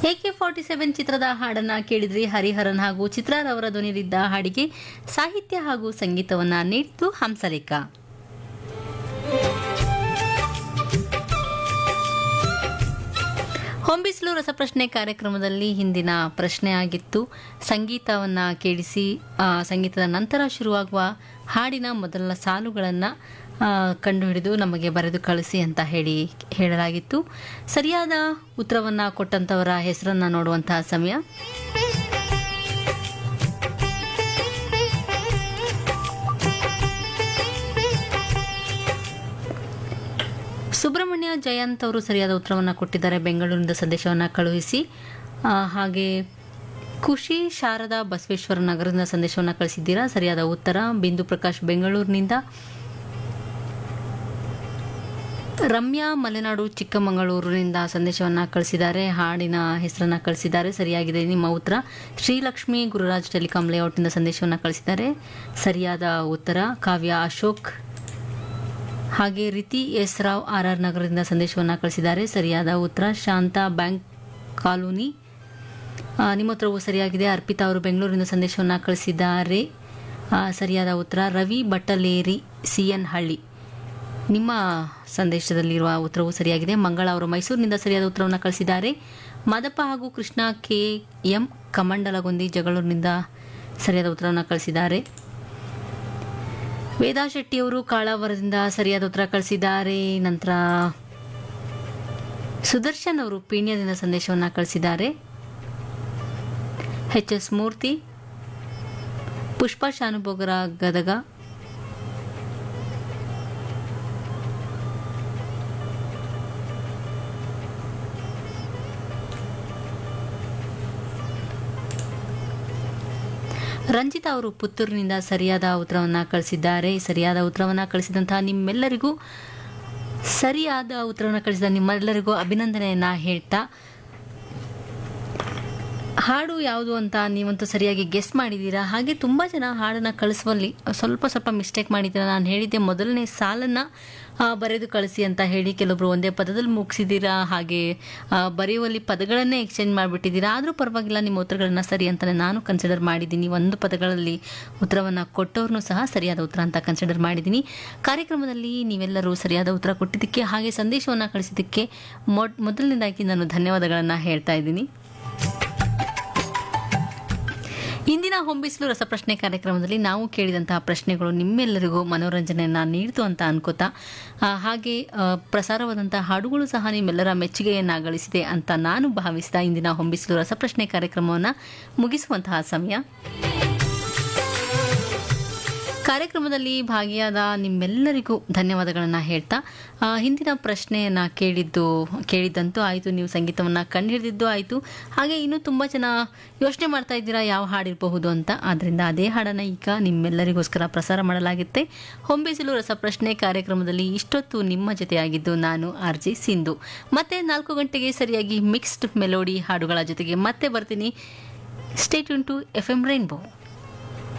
A K forty seven ಚಿತ್ರದ ಹಾಡನ್ನ ಕೇಳಿದ್ರಿ ಹರಿಹರನ್ ಹಾಗೂ ಚಿತ್ರಾರವರ ಧ್ವನಿಯಲ್ಲಿದ್ದ ಹಾಡಿಗೆ ಸಾಹಿತ್ಯ ಹಾಗೂ ಸಂಗೀತವನ್ನ ನೀಡಿದ್ದು ಹಂಸಲೇಖ ಹೊಂಬಿಸಿಲು ರಸಪ್ರಶ್ನೆ ಕಾರ್ಯಕ್ರಮದಲ್ಲಿ ಹಿಂದಿನ ಪ್ರಶ್ನೆ ಆಗಿತ್ತು ಸಂಗೀತವನ್ನ ಕೇಳಿಸಿ ಆ, ಸಂಗೀತದ ನಂತರ ಶುರುವಾಗುವ ಹಾಡಿನ ಮೊದಲ ಸಾಲುಗಳನ್ನು ಕಂಡುಹಿಡಿದು ನಮಗೆ ಬರೆದು ಕಳಿಸಿ ಅಂತ ಹೇಳಿ ಹೇಳಲಾಗಿತ್ತು ಸರಿಯಾದ ಉತ್ತರವನ್ನು ಕೊಟ್ಟಂತವರ ಹೆಸರನ್ನ ನೋಡುವಂತಹ ಸಮಯ ಸುಬ್ರಹ್ಮಣ್ಯ ಜಯಂತ್ ಅವರು ಸರಿಯಾದ ಉತ್ತರವನ್ನು ಕೊಟ್ಟಿದ್ದಾರೆ ಬೆಂಗಳೂರಿನಿಂದ ಸಂದೇಶವನ್ನು ಕಳುಹಿಸಿ ಆ, ಹಾಗೆ ಖುಷಿ ಶಾರದಾ ಬಸವೇಶ್ವರ ನಗರದಿಂದ ಸಂದೇಶವನ್ನು ಕಳಿಸಿದ್ದೀರಾ ಸರಿಯಾದ ಉತ್ತರ ಬಿಂದು ಪ್ರಕಾಶ್ ಬೆಂಗಳೂರಿನಿಂದ ರಮ್ಯಾ ಮಲೆನಾಡು ಚಿಕ್ಕಮಗಳೂರಿನಿಂದ ಸಂದೇಶವನ್ನು ಕಳಿಸಿದ್ದಾರೆ ಹಾಡಿನ ಹೆಸರನ್ನು ಕಳಿಸಿದ್ದಾರೆ ಸರಿಯಾಗಿದೆ ನಿಮ್ಮ ಉತ್ತರ ಶ್ರೀಲಕ್ಷ್ಮಿ ಗುರುರಾಜ್ ಟೆಲಿಕಾಂ ಲೇಔಟ್ನಿಂದ ಸಂದೇಶವನ್ನು ಕಳಿಸಿದ್ದಾರೆ ಸರಿಯಾದ ಉತ್ತರ ಕಾವ್ಯ ಅಶೋಕ್ ಹಾಗೆ Riti S Rao R R ನಗರದಿಂದ ಸಂದೇಶವನ್ನು ಕಳಿಸಿದ್ದಾರೆ ಸರಿಯಾದ ಉತ್ತರ ಶಾಂತಾ ಬ್ಯಾಂಕ್ ಕಾಲೋನಿ ಆ, ನಿಮ್ಮ ಉತ್ತರವು ಸರಿಯಾಗಿದೆ ಅರ್ಪಿತಾ ಅವರು ಬೆಂಗಳೂರಿನಿಂದ ಸಂದೇಶವನ್ನು ಕಳಿಸಿದ್ದಾರೆ ಆ, ಸರಿಯಾದ ಉತ್ತರ ರವಿ ಬಟ್ಟಲೇರಿ ಸಿ ಎನ್ ಹಳ್ಳಿ ನಿಮ್ಮ ಸಂದೇಶದಲ್ಲಿರುವ ಉತ್ತರವು ಸರಿಯಾಗಿದೆ ಮಂಗಳ ಅವರು ಮೈಸೂರಿನಿಂದ ಸರಿಯಾದ ಉತ್ತರವನ್ನು ಕಳಿಸಿದ್ದಾರೆ ಮಾದಪ್ಪ ಹಾಗೂ ಕೃಷ್ಣ ಕೆ ಎಂ ಕಮಂಡಲಗೊಂದಿ ಜಗಳೂರಿನಿಂದ ಸರಿಯಾದ ಉತ್ತರವನ್ನು ಕಳಿಸಿದ್ದಾರೆ ವೇದಾ ಶೆಟ್ಟಿಯವರು ಕಾಳಾವರದಿಂದ ಸರಿಯಾದ ಉತ್ತರ ಕಳಿಸಿದ್ದಾರೆ ನಂತರ ಸುದರ್ಶನ್ ಅವರು ಪೀಣ್ಯದಿಂದ ಸಂದೇಶವನ್ನು ಕಳಿಸಿದ್ದಾರೆ ಎಚ್ ಎಸ್ ಮೂರ್ತಿ ಪುಷ್ಪ ಶಾನುಭೋಗರ ಗದಗ ರಂಜಿತಾ ಅವರು ಪುತ್ತೂರಿನಿಂದ ಸರಿಯಾದ ಉತ್ತರವನ್ನು ಕಳಿಸಿದ್ದಾರೆ ಸರಿಯಾದ ಉತ್ತರವನ್ನು ಕಳಿಸಿದಂತಹ ನಿಮ್ಮೆಲ್ಲರಿಗೂ ಸರಿಯಾದ ಉತ್ತರವನ್ನು ಕಳಿಸಿದ ನಿಮ್ಮೆಲ್ಲರಿಗೂ ಅಭಿನಂದನೆಯನ್ನ ಹೇಳ್ತಾ ಹಾಡು ಯಾವುದು ಅಂತ ನೀವಂತೂ ಸರಿಯಾಗಿ ಗೆಸ್ ಮಾಡಿದ್ದೀರಾ ಹಾಗೆ ತುಂಬ ಜನ ಹಾಡನ್ನು ಕಳಿಸುವಲ್ಲಿ ಸ್ವಲ್ಪ ಸ್ವಲ್ಪ ಮಿಸ್ಟೇಕ್ ಮಾಡಿದ್ದೀರಾ ನಾನು ಹೇಳಿದ್ದೆ ಮೊದಲನೇ ಸಾಲನ್ನು ಆ, ಬರೆದು ಕಳಿಸಿ ಅಂತ ಹೇಳಿ ಕೆಲವೊಬ್ರು ಒಂದೇ ಪದದಲ್ಲಿ ಮುಗಿಸಿದ್ದೀರಾ ಹಾಗೆ ಆ, ಬರೆಯುವಲ್ಲಿ ಪದಗಳನ್ನೇ ಎಕ್ಸ್ಚೇಂಜ್ ಮಾಡಿಬಿಟ್ಟಿದ್ದೀರಾ ಆದರೂ ಪರವಾಗಿಲ್ಲ ನಿಮ್ಮ ಉತ್ತರಗಳನ್ನ ಸರಿ ಅಂತಲೇ ನಾನು ಕನ್ಸಿಡರ್ ಮಾಡಿದ್ದೀನಿ ಒಂದು ಪದಗಳಲ್ಲಿ ಉತ್ತರವನ್ನು ಕೊಟ್ಟವ್ರನ್ನೂ ಸಹ ಸರಿಯಾದ ಉತ್ತರ ಅಂತ ಕನ್ಸಿಡರ್ ಮಾಡಿದ್ದೀನಿ ಕಾರ್ಯಕ್ರಮದಲ್ಲಿ ನೀವೆಲ್ಲರೂ ಸರಿಯಾದ ಉತ್ತರ ಕೊಟ್ಟಿದ್ದಕ್ಕೆ ಹಾಗೆ ಸಂದೇಶವನ್ನು ಕಳಿಸಿದ್ದಕ್ಕೆ ಮೊಡ್ ಮೊದಲನೇದಾಗಿ ನಾನು ಧನ್ಯವಾದಗಳನ್ನು ಹೇಳ್ತಾ ಇದ್ದೀನಿ ಇಂದಿನ ಹೊಂಬಿಸಲು ರಸಪ್ರಶ್ನೆ ಕಾರ್ಯಕ್ರಮದಲ್ಲಿ ನಾವು ಕೇಳಿದಂತಹ ಪ್ರಶ್ನೆಗಳು ನಿಮ್ಮೆಲ್ಲರಿಗೂ ಮನೋರಂಜನೆಯನ್ನ ನೀಡಿತು ಅಂತ ಅನ್ಕೋತಾ ಆ, ಹಾಗೆ ಆ, ಪ್ರಸಾರವಾದಂತಹ ಹಾಡುಗಳು ಸಹ ನಿಮ್ಮೆಲ್ಲರ ಮೆಚ್ಚುಗೆಯನ್ನ ಗಳಿಸಿದೆ ಅಂತ ನಾನು ಭಾವಿಸಿದ ಇಂದಿನ ಹೊಂಬಿಸಲು ರಸಪ್ರಶ್ನೆ ಕಾರ್ಯಕ್ರಮವನ್ನು ಮುಗಿಸುವಂತಹ ಸಮಯ ಕಾರ್ಯಕ್ರಮದಲ್ಲಿ ಭಾಗಿಯಾದ ನಿಮ್ಮೆಲ್ಲರಿಗೂ ಧನ್ಯವಾದಗಳನ್ನು ಹೇಳ್ತಾ ಆ, ಹಿಂದಿನ ಪ್ರಶ್ನೆಯನ್ನು ಕೇಳಿದ್ದು ಕೇಳಿದ್ದಂತೂ ಆಯಿತು ನೀವು ಸಂಗೀತವನ್ನು ಕಂಡುಹಿಡಿದಿದ್ದು ಆಯಿತು ಹಾಗೆ ಇನ್ನೂ ತುಂಬ ಜನ ಯೋಚನೆ ಮಾಡ್ತಾ ಇದ್ದೀರಾ ಯಾವ ಹಾಡಿರಬಹುದು ಅಂತ ಆದ್ದರಿಂದ ಅದೇ ಹಾಡನ್ನು ಈಗ ನಿಮ್ಮೆಲ್ಲರಿಗೋಸ್ಕರ ಪ್ರಸಾರ ಮಾಡಲಾಗುತ್ತೆ ಹೊಂಬಿಸಿಲು ರಸಪ್ರಶ್ನೆ ಕಾರ್ಯಕ್ರಮದಲ್ಲಿ ಇಷ್ಟೊತ್ತು ನಿಮ್ಮ ಜೊತೆಯಾಗಿದ್ದು ನಾನು ಆರ್ ಜಿ ಸಿಂಧು ಮತ್ತೆ ನಾಲ್ಕು ಗಂಟೆಗೆ ಸರಿಯಾಗಿ ಮಿಕ್ಸ್ಡ್ ಮೆಲೋಡಿ ಹಾಡುಗಳ ಜೊತೆಗೆ ಮತ್ತೆ ಬರ್ತೀನಿ ಸ್ಟೇಟ್ ಟು ಎಫ್ ಎಂ ರೈನ್ಬೋ